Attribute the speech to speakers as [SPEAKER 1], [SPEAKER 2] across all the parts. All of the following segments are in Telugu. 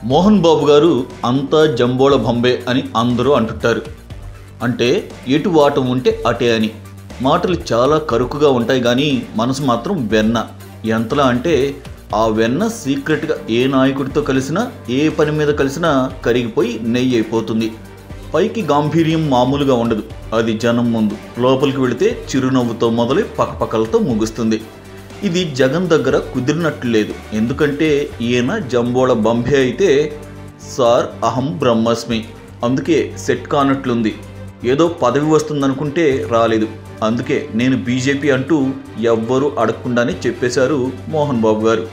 [SPEAKER 1] మోహన్ బాబు గారు అంతా జంబోళ బొంబే అని అందరూ అంటుంటారు అంటే ఎటు వాటం ఉంటే అటే అని మాటలు చాలా కరుకుగా ఉంటాయి కానీ మనసు మాత్రం వెన్న ఎంతలా అంటే ఆ వెన్న సీక్రెట్గా ఏ నాయకుడితో కలిసినా ఏ పని మీద కలిసినా కరిగిపోయి నెయ్యి అయిపోతుంది పైకి గాంభీర్యం మామూలుగా ఉండదు అది జనం ముందు లోపలికి వెళితే చిరునవ్వుతో మొదలై పక్కపక్కలతో ముగుస్తుంది ఇది జగన్ దగ్గర కుదిరినట్లు లేదు ఎందుకంటే ఈయన జంబోళ బంబే అయితే సార్ అహం బ్రహ్మస్మి అందుకే సెట్ కానట్లుంది ఏదో పదవి వస్తుందనుకుంటే రాలేదు అందుకే నేను బీజేపీ అంటూ ఎవ్వరూ అడగకుండానే చెప్పేశారు మోహన్ బాబు గారు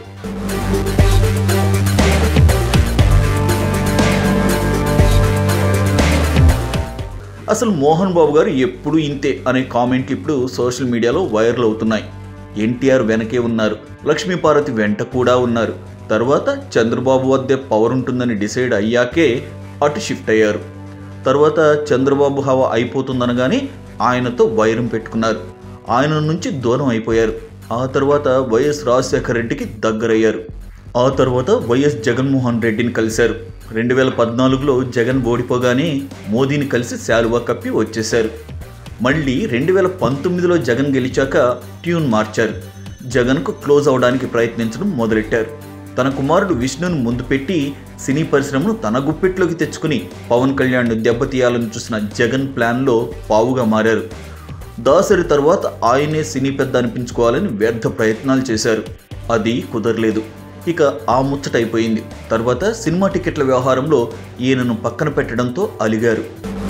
[SPEAKER 1] అసలు మోహన్ బాబు గారు ఎప్పుడు ఇంతే అనే కామెంట్లు ఇప్పుడు సోషల్ మీడియాలో వైరల్ అవుతున్నాయి ఎన్టీఆర్ వెనకే ఉన్నారు లక్ష్మీపార్వతి వెంట కూడా ఉన్నారు తర్వాత చంద్రబాబు వద్దే పవర్ ఉంటుందని డిసైడ్ అయ్యాకే అటు షిఫ్ట్ అయ్యారు తర్వాత చంద్రబాబు హవా అయిపోతుందనగానే ఆయనతో వైరం పెట్టుకున్నారు ఆయన నుంచి దూరం అయిపోయారు ఆ తర్వాత వైఎస్ రాజశేఖర రెడ్డికి దగ్గరయ్యారు ఆ తర్వాత వైఎస్ జగన్మోహన్ రెడ్డిని కలిశారు రెండు వేల పద్నాలుగులో జగన్ ఓడిపోగానే మోదీని కలిసి శాలువా కప్పి వచ్చేశారు మళ్ళీ రెండు వేల పంతొమ్మిదిలో జగన్ గెలిచాక ట్యూన్ మార్చారు జగన్కు క్లోజ్ అవడానికి ప్రయత్నించడం మొదలెట్టారు తన కుమారుడు విష్ణును ముందు పెట్టి సినీ పరిశ్రమను తన గుప్పెట్లోకి తెచ్చుకుని పవన్ కళ్యాణ్ను దెబ్బతీయాలని చూసిన జగన్ ప్లాన్లో పావుగా మారారు దాసరి తర్వాత ఆయనే సినీ పెద్ద అనిపించుకోవాలని వ్యర్థ ప్రయత్నాలు చేశారు అది కుదరలేదు ఇక ఆ ముచ్చటైపోయింది తర్వాత సినిమా టికెట్ల వ్యవహారంలో ఈయనను పక్కన పెట్టడంతో అలిగారు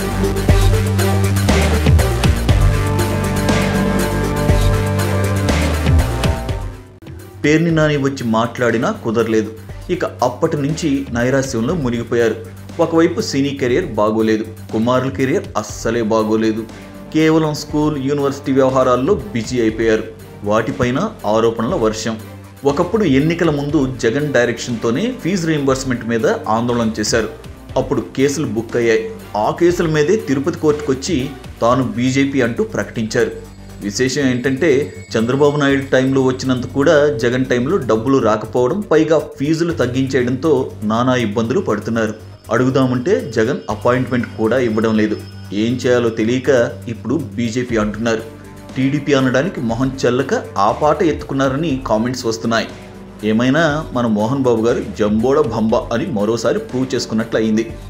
[SPEAKER 1] పేర్ని నాని వచ్చి మాట్లాడినా కుదరలేదు ఇక అప్పటి నుంచి నైరాస్యంలో మునిగిపోయారు ఒకవైపు సినీ కెరియర్ బాగోలేదు కుమారుల కెరియర్ అస్సలే బాగోలేదు కేవలం స్కూల్ యూనివర్సిటీ వ్యవహారాల్లో బిజీ అయిపోయారు వాటిపైన ఆరోపణల వర్షం ఒకప్పుడు ఎన్నికల ముందు జగన్ డైరెక్షన్తోనే ఫీజు రీయింబర్స్మెంట్ మీద ఆందోళన చేశారు అప్పుడు కేసులు బుక్ అయ్యాయి ఆ కేసుల మీదే తిరుపతి కోర్టుకొచ్చి తాను బీజేపీ అంటూ ప్రకటించారు విశేషం ఏంటంటే చంద్రబాబు నాయుడు టైంలో వచ్చినంత కూడా జగన్ టైంలో డబ్బులు రాకపోవడం పైగా ఫీజులు తగ్గించేయడంతో నానా ఇబ్బందులు పడుతున్నారు అడుగుదామంటే జగన్ అపాయింట్మెంట్ కూడా ఇవ్వడం లేదు ఏం చేయాలో తెలియక ఇప్పుడు బీజేపీ అంటున్నారు టీడీపీ అనడానికి మొహం చెల్లక ఆ పాట ఎత్తుకున్నారని కామెంట్స్ వస్తున్నాయి ఏమైనా మన మోహన్ బాబు గారు జంబోడ భంబ అని మరోసారి ప్రూవ్ చేసుకున్నట్లు అయింది